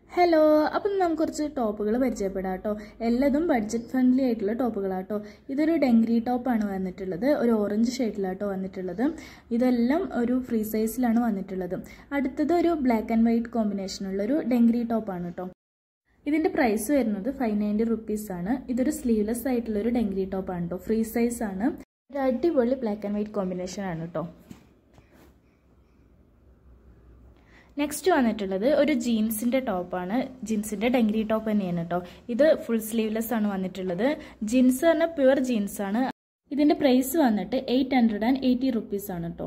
hello അപ്പം നമുക്ക് കുറച്ച് ടോപ്പുകൾ പരിചയപ്പെടാം കേട്ടോ എല്ലാതും ബഡ്ജറ്റ് ഫ്രണ്ട്ലി ആയിട്ടുള്ള ടോപ്പുകളാട്ടോ ഇതൊരു ഡെങ്ക്രി ടോപ്പാണ് വന്നിട്ടുള്ളത് ഒരു ഓറഞ്ച് ഷെയ്ഡിലാട്ടോ വന്നിട്ടുള്ളത് ഇതെല്ലാം ഒരു ഫ്രീ സൈസിലാണ് വന്നിട്ടുള്ളത് അടുത്തത് ഒരു ബ്ലാക്ക് ആൻഡ് വൈറ്റ് കോമ്പിനേഷനുള്ള ഒരു ഡെങ്ക്രി ടോപ്പാണ് കേട്ടോ ഇതിൻ്റെ പ്രൈസ് വരുന്നത് ഫൈവ് നയൻറ്റി റുപ്പീസാണ് ഇതൊരു സ്ലീവ്ലെസ് ആയിട്ടുള്ള ഒരു ഡെങ്ക്രി ടോപ്പാണ് കേട്ടോ ഫ്രീ സൈസ് ആണ് ഒരു അടിപൊളി ബ്ലാക്ക് ആൻഡ് വൈറ്റ് കോമ്പിനേഷൻ ആണ് കേട്ടോ നെക്സ്റ്റ് വന്നിട്ടുള്ളത് ഒരു ജീൻസിൻ്റെ ടോപ്പാണ് ജീൻസിൻ്റെ ഡെങ്ക്രി ടോപ്പ് തന്നെയാണ് കേട്ടോ ഇത് ഫുൾ സ്ലീവ്ലെസ് ആണ് വന്നിട്ടുള്ളത് ജീൻസ് പറഞ്ഞാൽ പ്യുവർ ജീൻസ് ആണ് ഇതിൻ്റെ പ്രൈസ് വന്നിട്ട് eight hundred and eighty rupees ആണ് കേട്ടോ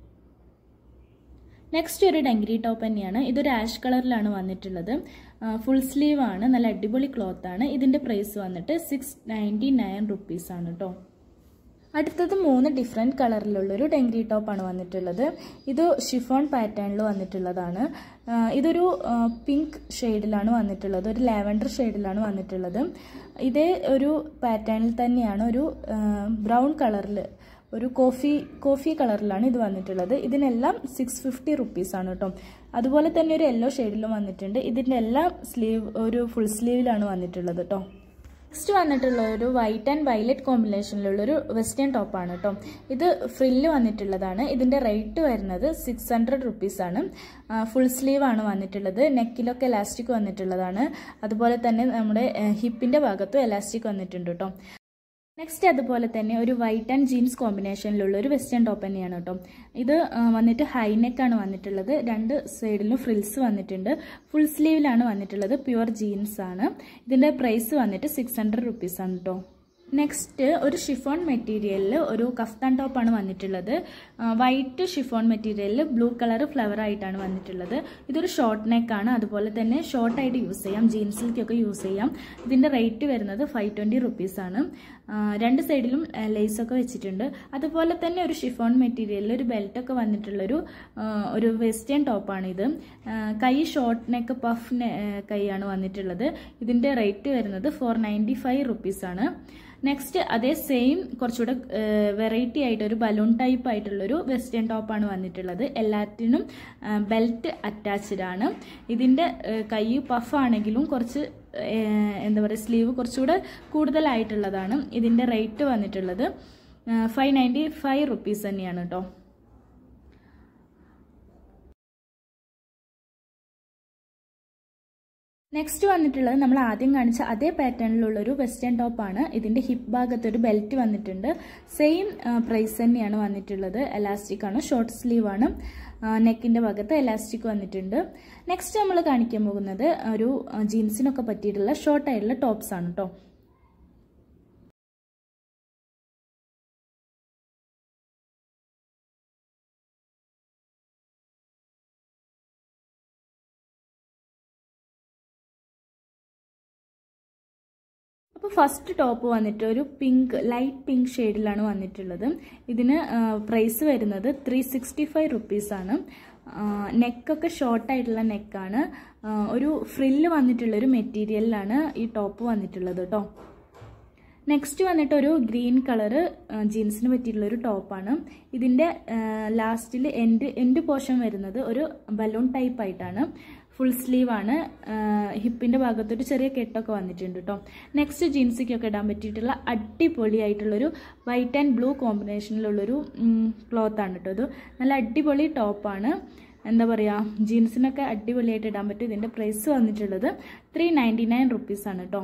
നെക്സ്റ്റ് ഒരു ഡെങ്ക്രി ടോപ്പ് തന്നെയാണ് ഇതൊരു ആഷ് കളറിലാണ് വന്നിട്ടുള്ളത് ഫുൾ സ്ലീവ് ആണ് നല്ല അടിപൊളി ക്ലോത്ത് ആണ് ഇതിൻ്റെ പ്രൈസ് വന്നിട്ട് സിക്സ് നയൻറ്റി നയൻ റുപ്പീസ് ആണ് കേട്ടോ അടുത്തത് മൂന്ന് ഡിഫറെൻറ്റ് കളറിലുള്ളൊരു ഡെങ്ക്രി ടോപ്പാണ് വന്നിട്ടുള്ളത് ഇത് ഷിഫോൺ പാറ്റേണിൽ വന്നിട്ടുള്ളതാണ് ഇതൊരു പിങ്ക് ഷെയ്ഡിലാണ് വന്നിട്ടുള്ളത് ഒരു ലാവൻഡർ ഷെയ്ഡിലാണ് വന്നിട്ടുള്ളത് ഇതേ ഒരു പാറ്റേണിൽ തന്നെയാണ് ഒരു ബ്രൗൺ കളറിൽ ഒരു കോഫി കോഫി കളറിലാണ് ഇത് വന്നിട്ടുള്ളത് ഇതിനെല്ലാം സിക്സ് ഫിഫ്റ്റി റുപ്പീസാണ് കേട്ടോ അതുപോലെ തന്നെ ഒരു യെല്ലോ ഷെയ്ഡിലും വന്നിട്ടുണ്ട് ഇതിൻ്റെ എല്ലാം സ്ലീവ് ഒരു ഫുൾ സ്ലീവിലാണ് വന്നിട്ടുള്ളത് കേട്ടോ നെക്സ്റ്റ് വന്നിട്ടുള്ള ഒരു വൈറ്റ് ആൻഡ് വയലറ്റ് കോമ്പിനേഷനിലുള്ളൊരു വെസ്റ്റേൺ ടോപ്പാണ് കേട്ടോ ഇത് ഫ്രില്ല് വന്നിട്ടുള്ളതാണ് ഇതിൻ്റെ റേറ്റ് വരുന്നത് സിക്സ് ഹൺഡ്രഡ് റുപ്പീസാണ് ഫുൾ സ്ലീവ് ആണ് വന്നിട്ടുള്ളത് നെക്കിലൊക്കെ എലാസ്റ്റിക് വന്നിട്ടുള്ളതാണ് അതുപോലെ തന്നെ നമ്മുടെ ഹിപ്പിൻ്റെ ഭാഗത്തും എലാസ്റ്റിക് വന്നിട്ടുണ്ട് കേട്ടോ നെക്സ്റ്റ് അതുപോലെ തന്നെ ഒരു വൈറ്റ് ആൻഡ് ജീൻസ് കോമ്പിനേഷനിലുള്ള ഒരു വെസ്റ്റേൺ ടോപ്പ് തന്നെയാണ് കേട്ടോ ഇത് വന്നിട്ട് ഹൈനെക്കാണ് വന്നിട്ടുള്ളത് രണ്ട് സൈഡിലും ഫ്രിൽസ് വന്നിട്ടുണ്ട് ഫുൾ സ്ലീവിലാണ് വന്നിട്ടുള്ളത് പ്യുവർ ജീൻസ് ആണ് ഇതിൻ്റെ പ്രൈസ് വന്നിട്ട് സിക്സ് ഹൺഡ്രഡ് റുപ്പീസാണ് കേട്ടോ നെക്സ്റ്റ് ഒരു ഷിഫോൺ മെറ്റീരിയലിൽ ഒരു കഫ്താൻ ടോപ്പാണ് വന്നിട്ടുള്ളത് വൈറ്റ് ഷിഫോൺ മെറ്റീരിയലിൽ ബ്ലൂ കളർ ഫ്ലവർ ആയിട്ടാണ് വന്നിട്ടുള്ളത് ഇതൊരു ഷോർട്ട് നെക്കാണ് അതുപോലെ തന്നെ ഷോർട്ടായിട്ട് യൂസ് ചെയ്യാം ജീൻസിലേക്കൊക്കെ യൂസ് ചെയ്യാം ഇതിൻ്റെ റേറ്റ് വരുന്നത് ഫൈവ് ട്വൻറ്റി റുപ്പീസാണ് രണ്ട് സൈഡിലും ലേസൊക്കെ വെച്ചിട്ടുണ്ട് അതുപോലെ തന്നെ ഒരു ഷിഫോൺ മെറ്റീരിയലിൽ ഒരു ബെൽറ്റൊക്കെ വന്നിട്ടുള്ളൊരു ഒരു വെസ്റ്റേൺ ടോപ്പാണിത് കൈ ഷോർട്ട് നെക്ക് പഫ് കൈയാണ് വന്നിട്ടുള്ളത് ഇതിൻ്റെ റേറ്റ് വരുന്നത് ഫോർ നയൻറ്റി ഫൈവ് റുപ്പീസാണ് നെക്സ്റ്റ് അതേ സെയിം കുറച്ചുകൂടെ വെറൈറ്റി ആയിട്ട് ഒരു ബലൂൺ ടൈപ്പ് ആയിട്ടുള്ളൊരു വെസ്റ്റേൺ ടോപ്പാണ് വന്നിട്ടുള്ളത് എല്ലാറ്റിനും ബെൽറ്റ് അറ്റാച്ച്ഡ് ആണ് ഇതിൻ്റെ കൈ പഫ് ആണെങ്കിലും കുറച്ച് എന്താ പറയുക സ്ലീവ് കുറച്ചുകൂടെ കൂടുതലായിട്ടുള്ളതാണ് ഇതിൻ്റെ റേറ്റ് വന്നിട്ടുള്ളത് ഫൈവ് നയൻറ്റി ഫൈവ് റുപ്പീസ് തന്നെയാണ് കേട്ടോ നെക്സ്റ്റ് വന്നിട്ടുള്ളത് നമ്മൾ ആദ്യം കാണിച്ച അതേ പാറ്റേണിലുള്ള ഒരു വെസ്റ്റേൺ ടോപ്പാണ് ഇതിൻ്റെ ഹിപ്പ് ഭാഗത്ത് ഒരു ബെൽറ്റ് വന്നിട്ടുണ്ട് സെയിം പ്രൈസ് തന്നെയാണ് വന്നിട്ടുള്ളത് എലാസ്റ്റിക് ആണ് ഷോർട്ട് സ്ലീവ് ആണ് നെക്കിൻ്റെ ഭാഗത്ത് എലാസ്റ്റിക് വന്നിട്ടുണ്ട് നെക്സ്റ്റ് നമ്മൾ കാണിക്കാൻ പോകുന്നത് ഒരു ജീൻസിനൊക്കെ പറ്റിയിട്ടുള്ള ഷോർട്ട് ആയിട്ടുള്ള ടോപ്സ് ആണ് കേട്ടോ അപ്പോൾ ഫസ്റ്റ് ടോപ്പ് വന്നിട്ട് ഒരു പിങ്ക് ലൈറ്റ് പിങ്ക് ഷെയ്ഡിലാണ് വന്നിട്ടുള്ളത് ഇതിന് പ്രൈസ് വരുന്നത് ത്രീ സിക്സ്റ്റി ഫൈവ് റുപ്പീസാണ് നെക്കൊക്കെ ഷോർട്ടായിട്ടുള്ള നെക്കാണ് ഒരു ഫ്രില്ല് വന്നിട്ടുള്ള ഒരു മെറ്റീരിയലിലാണ് ഈ ടോപ്പ് വന്നിട്ടുള്ളത് കേട്ടോ നെക്സ്റ്റ് വന്നിട്ട് ഒരു ഗ്രീൻ കളറ് ജീൻസിന് പറ്റിയിട്ടുള്ള ഒരു ടോപ്പാണ് ഇതിൻ്റെ ലാസ്റ്റിൽ എൻഡ് എൻഡ് പോർഷൻ വരുന്നത് ഒരു ബലൂൺ ടൈപ്പ് ആയിട്ടാണ് ഫുൾ സ്ലീവ് ആണ് ഹിപ്പിൻ്റെ ഭാഗത്തൊരു ചെറിയ കെട്ടൊക്കെ വന്നിട്ടുണ്ട് കേട്ടോ നെക്സ്റ്റ് ജീൻസിക്കൊക്കെ ഇടാൻ പറ്റിയിട്ടുള്ള അടിപൊളിയായിട്ടുള്ളൊരു വൈറ്റ് ആൻഡ് ബ്ലൂ കോമ്പിനേഷനിലുള്ളൊരു ക്ലോത്ത് ആണ് കേട്ടോ ഇത് നല്ല അടിപൊളി ടോപ്പാണ് എന്താ പറയുക ജീൻസിനൊക്കെ അടിപൊളിയായിട്ട് ഇടാൻ പറ്റും ഇതിൻ്റെ പ്രൈസ് വന്നിട്ടുള്ളത് ത്രീ നയൻറ്റി നയൻ റുപ്പീസാണ് കേട്ടോ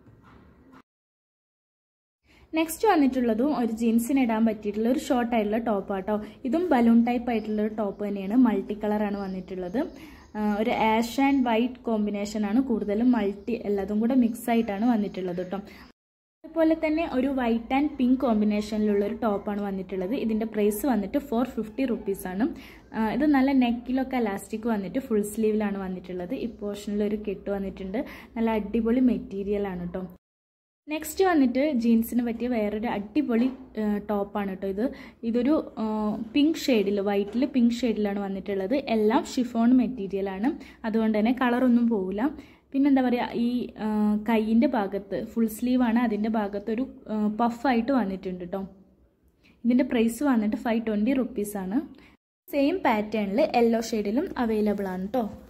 നെക്സ്റ്റ് വന്നിട്ടുള്ളതും ഒരു ജീൻസിന് ഇടാൻ പറ്റിയിട്ടുള്ള ഒരു ഷോർട്ട് ആയിട്ടുള്ള ടോപ്പ് ആട്ടോ ഇതും ബലൂൺ ടൈപ്പ് ആയിട്ടുള്ള ഒരു ടോപ്പ് തന്നെയാണ് മൾട്ടി കളറാണ് വന്നിട്ടുള്ളത് ഒരു ആഷ് ആൻഡ് വൈറ്റ് കോമ്പിനേഷൻ ആണ് കൂടുതലും മൾട്ടി എല്ലാതും കൂടെ മിക്സ് ആയിട്ടാണ് വന്നിട്ടുള്ളത് കേട്ടോ അതുപോലെ തന്നെ ഒരു വൈറ്റ് ആൻഡ് പിങ്ക് കോമ്പിനേഷനിലുള്ള ഒരു ടോപ്പാണ് വന്നിട്ടുള്ളത് ഇതിൻ്റെ പ്രൈസ് വന്നിട്ട് ഫോർ ഫിഫ്റ്റി റുപ്പീസാണ് ഇത് നല്ല നെക്കിലൊക്കെ എലാസ്റ്റിക് വന്നിട്ട് ഫുൾ സ്ലീവിലാണ് വന്നിട്ടുള്ളത് ഈ പോർഷനിൽ ഒരു കെട്ട് വന്നിട്ടുണ്ട് നല്ല അടിപൊളി മെറ്റീരിയലാണ് കേട്ടോ നെക്സ്റ്റ് വന്നിട്ട് ജീൻസിന് പറ്റിയ വേറൊരു അടിപൊളി ടോപ്പാണ് കേട്ടോ ഇത് ഇതൊരു പിങ്ക് ഷെയ്ഡിൽ വൈറ്റിൽ പിങ്ക് ഷെയ്ഡിലാണ് വന്നിട്ടുള്ളത് എല്ലാം ഷിഫോൺ മെറ്റീരിയലാണ് അതുകൊണ്ട് തന്നെ കളറൊന്നും പോവില്ല പിന്നെന്താ പറയുക ഈ കൈയിൻ്റെ ഭാഗത്ത് ഫുൾ സ്ലീവാണ് അതിൻ്റെ ഭാഗത്തൊരു പഫായിട്ട് വന്നിട്ടുണ്ട് കേട്ടോ ഇതിൻ്റെ പ്രൈസ് വന്നിട്ട് ഫൈവ് ട്വൻറ്റി റുപ്പീസാണ് സെയിം പാറ്റേണിൽ യെല്ലോ ഷെയ്ഡിലും അവൈലബിൾ ആണ് കേട്ടോ